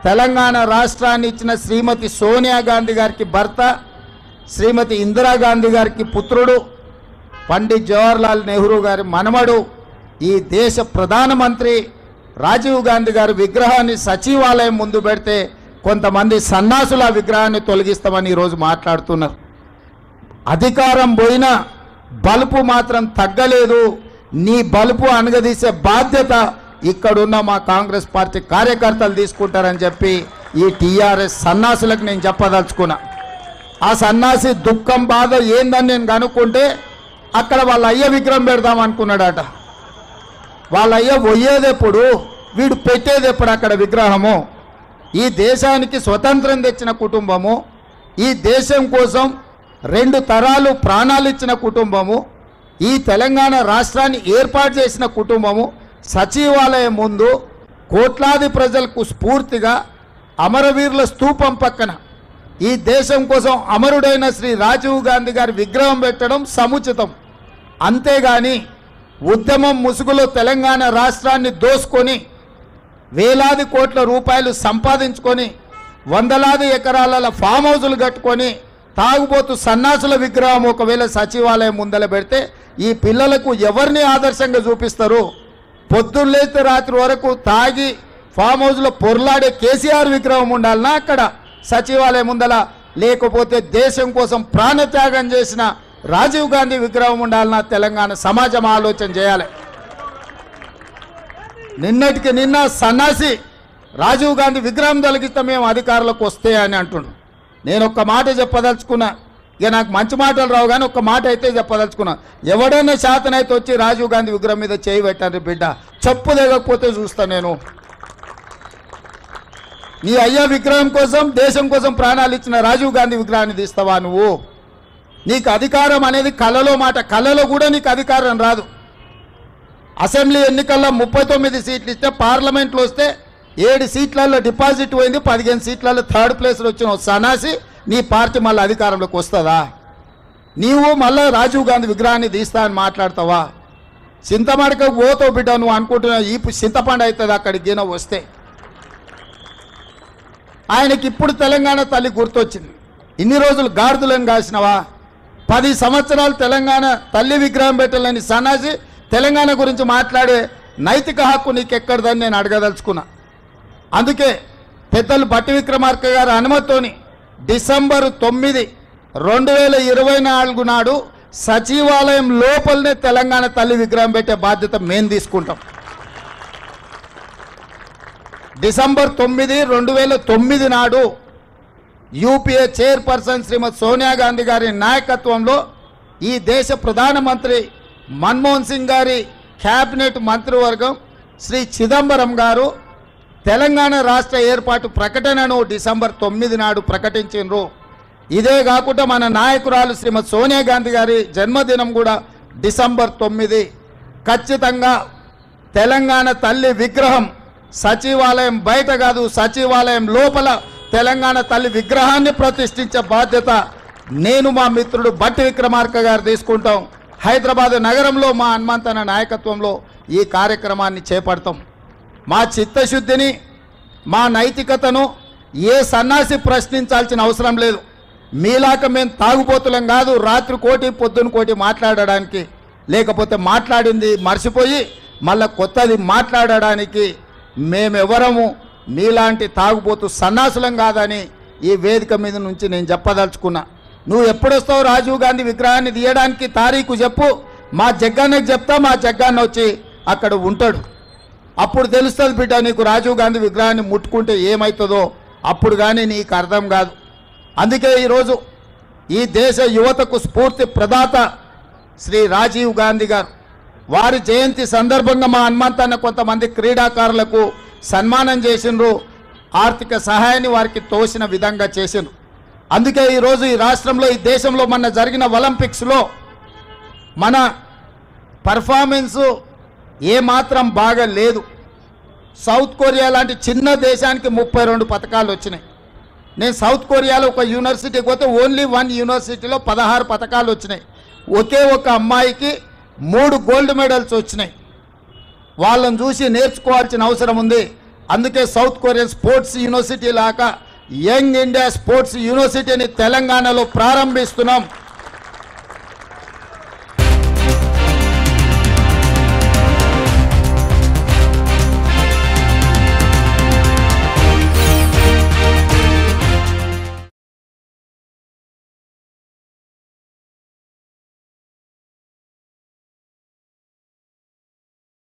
తెలంగాణ రాష్ట్రాన్ని ఇచ్చిన శ్రీమతి సోనియా గాంధీ గారికి భర్త శ్రీమతి ఇందిరాగాంధీ గారికి పుత్రుడు పండిత్ జవహర్లాల్ నెహ్రూ గారి మనమడు ఈ దేశ ప్రధానమంత్రి రాజీవ్ గాంధీ గారి విగ్రహాన్ని సచివాలయం ముందు పెడితే కొంతమంది సన్నాసుల విగ్రహాన్ని తొలగిస్తామని ఈరోజు మాట్లాడుతున్నారు అధికారం పోయినా బలుపు మాత్రం తగ్గలేదు నీ బలుపు అనగదీసే బాధ్యత ఇక్కడున్న మా కాంగ్రెస్ పార్టీ కార్యకర్తలు తీసుకుంటారని చెప్పి ఈ టీఆర్ఎస్ సన్నాసులకు నేను చెప్పదలుచుకున్నా ఆ సన్నాసి దుఃఖం బాధ ఏందని నేను కనుక్కుంటే అక్కడ వాళ్ళ అయ్య విగ్రహం పెడదాం అనుకున్నాడట వాళ్ళ అయ్య పోయేదెప్పుడు వీడు పెట్టేదెప్పుడు అక్కడ విగ్రహము ఈ దేశానికి స్వతంత్రం తెచ్చిన కుటుంబము ఈ దేశం కోసం రెండు తరాలు ప్రాణాలు ఇచ్చిన కుటుంబము ఈ తెలంగాణ రాష్ట్రాన్ని ఏర్పాటు చేసిన కుటుంబము సచివాలయం ముందు కోట్లాది ప్రజలకు స్ఫూర్తిగా అమరవీరుల స్తూపం పక్కన ఈ దేశం కోసం అమరుడైన శ్రీ రాజీవ్ గాంధీ గారి విగ్రహం పెట్టడం సముచితం అంతేగాని ఉద్యమం ముసుగులో తెలంగాణ రాష్ట్రాన్ని దోసుకొని వేలాది కోట్ల రూపాయలు సంపాదించుకొని వందలాది ఎకరాల ఫామ్ హౌజులు కట్టుకొని తాగుబోతు సన్నాసుల విగ్రహం ఒకవేళ సచివాలయం ముందల పెడితే ఈ పిల్లలకు ఎవరిని ఆదర్శంగా చూపిస్తారు పొద్దున్న లేస్తే రాత్రి వరకు తాగి ఫామ్ హౌస్లో పొర్లాడే కేసీఆర్ విగ్రహం ఉండాలనా అక్కడ సచివాలయం ముందల లేకపోతే దేశం కోసం ప్రాణత్యాగం చేసిన రాజీవ్ గాంధీ విగ్రహం ఉండాలన్నా తెలంగాణ సమాజం ఆలోచన చేయాలి నిన్నటికి నిన్న సన్నాసి రాజీవ్ గాంధీ విగ్రహం తొలగిస్తే మేము అధికారులకు వస్తే అని అంటుండు నేను ఒక్క మాట చెప్పదలుచుకున్నా ఇక నాకు మంచి మాటలు రావు కానీ ఒక్క మాట అయితే చెప్పదలుచుకున్నా ఎవడైనా శాతనైతే వచ్చి రాజీవ్ గాంధీ విగ్రహం మీద చేయి పెట్టండి బిడ్డ చెప్పు దిగకపోతే చూస్తా నేను నీ అయ్యా విగ్రహం కోసం దేశం కోసం ప్రాణాలు ఇచ్చిన రాజీవ్ గాంధీ విగ్రహాన్ని తీస్తావా నువ్వు నీకు అధికారం అనేది కళలో మాట కళలో కూడా నీకు అధికారం రాదు అసెంబ్లీ ఎన్నికల్లో ముప్పై తొమ్మిది సీట్లు ఇస్తే పార్లమెంట్లో వస్తే ఏడు సీట్లలో డిపాజిట్ పోయింది పదిహేను సీట్లలో థర్డ్ ప్లేస్లో వచ్చిన ఓ సన్నాసి నీ పార్టీ మళ్ళీ అధికారంలోకి వస్తుందా నీవు మళ్ళీ రాజీవ్ గాంధీ విగ్రహాన్ని తీస్తా అని మాట్లాడతావా చింతమడక పోతావు బిడ్డ నువ్వు అనుకుంటున్నావు ఈ చింతపండు అవుతుంది అక్కడికి గిన వస్తే ఆయనకి ఇప్పుడు తెలంగాణ తల్లి గుర్తొచ్చింది ఇన్ని రోజులు గాడిదలను కాసినవా పది సంవత్సరాలు తెలంగాణ తల్లి విగ్రహం పెట్టాలని సన్నాసి తెలంగాణ గురించి మాట్లాడే నైతిక హక్కు నీకెక్కడదని నేను అడగదలుచుకున్నా అందుకే పెద్దలు బట్టి విక్రమార్క గారి అనుమతితోని డిసెంబర్ తొమ్మిది రెండు వేల ఇరవై నాలుగు నాడు సచివాలయం లోపలనే తెలంగాణ తల్లి విగ్రహం పెట్టే బాధ్యత మేము తీసుకుంటాం డిసెంబర్ తొమ్మిది రెండు వేల తొమ్మిది నాడు యూపీఏ చైర్పర్సన్ శ్రీమతి సోనియా గాంధీ గారి నాయకత్వంలో ఈ దేశ ప్రధానమంత్రి మన్మోహన్ సింగ్ గారి క్యాబినెట్ మంత్రివర్గం శ్రీ చిదంబరం గారు తెలంగాణ రాష్ట్ర ఏర్పాటు ప్రకటనను డిసెంబర్ తొమ్మిది నాడు ప్రకటించారు ఇదే కాకుండా మన నాయకురాలు శ్రీమతి సోనియా గాంధీ గారి జన్మదినం కూడా డిసెంబర్ తొమ్మిది ఖచ్చితంగా తెలంగాణ తల్లి విగ్రహం సచివాలయం బయట కాదు సచివాలయం లోపల తెలంగాణ తల్లి విగ్రహాన్ని ప్రతిష్ఠించే బాధ్యత నేను మా మిత్రుడు బట్టి విక్రమార్క గారు తీసుకుంటాం హైదరాబాద్ నగరంలో మా హనుమంతన నాయకత్వంలో ఈ కార్యక్రమాన్ని చేపడతాం మా చిత్తశుద్ధిని మా నైతికతను ఏ సన్నాసి ప్రశ్నించాల్సిన అవసరం లేదు మీలాక మేము తాగుబోతులం కాదు రాత్రి కోటి పొద్దున కోటి మాట్లాడడానికి లేకపోతే మాట్లాడింది మర్చిపోయి మళ్ళా కొత్తది మాట్లాడడానికి మేమెవరము మీలాంటి తాగుబోతు సన్నాసులం కాదని ఈ వేదిక మీద నుంచి నేను చెప్పదలుచుకున్నా నువ్వు ఎప్పుడొస్తావు రాజీవ్ గాంధీ విగ్రహాన్ని తీయడానికి తారీఖు చెప్పు మా జగ్గాన్నకి చెప్తా మా జగ్గాన్న వచ్చి అక్కడ ఉంటాడు అప్పుడు తెలుస్తుంది బిడ్డ నీకు రాజీవ్ గాంధీ విగ్రహాన్ని ముట్టుకుంటే ఏమవుతుందో అప్పుడు కానీ నీకు అర్థం కాదు అందుకే ఈరోజు ఈ దేశ యువతకు స్ఫూర్తి ప్రదాత శ్రీ రాజీవ్ గాంధీ గారు వారి జయంతి సందర్భంగా మా హనుమంతన్న కొంతమంది క్రీడాకారులకు సన్మానం చేసిండ్రు ఆర్థిక సహాయాన్ని వారికి తోసిన విధంగా చేసిండ్రు అందుకే ఈరోజు ఈ రాష్ట్రంలో ఈ దేశంలో మొన్న జరిగిన ఒలింపిక్స్లో మన పర్ఫార్మెన్సు ఏమాత్రం బాగా లేదు సౌత్ కొరియా లాంటి చిన్న దేశానికి ముప్పై రెండు పథకాలు వచ్చినాయి నేను సౌత్ కొరియాలో ఒక యూనివర్సిటీకి పోతే ఓన్లీ వన్ యూనివర్సిటీలో పదహారు పథకాలు వచ్చినాయి ఒకే ఒక అమ్మాయికి మూడు గోల్డ్ మెడల్స్ వచ్చినాయి వాళ్ళని చూసి నేర్చుకోవాల్సిన అవసరం ఉంది అందుకే సౌత్ కొరియన్ స్పోర్ట్స్ యూనివర్సిటీ లాగా యంగ్ ఇండియా స్పోర్ట్స్ యూనివర్సిటీని తెలంగాణలో ప్రారంభిస్తున్నాం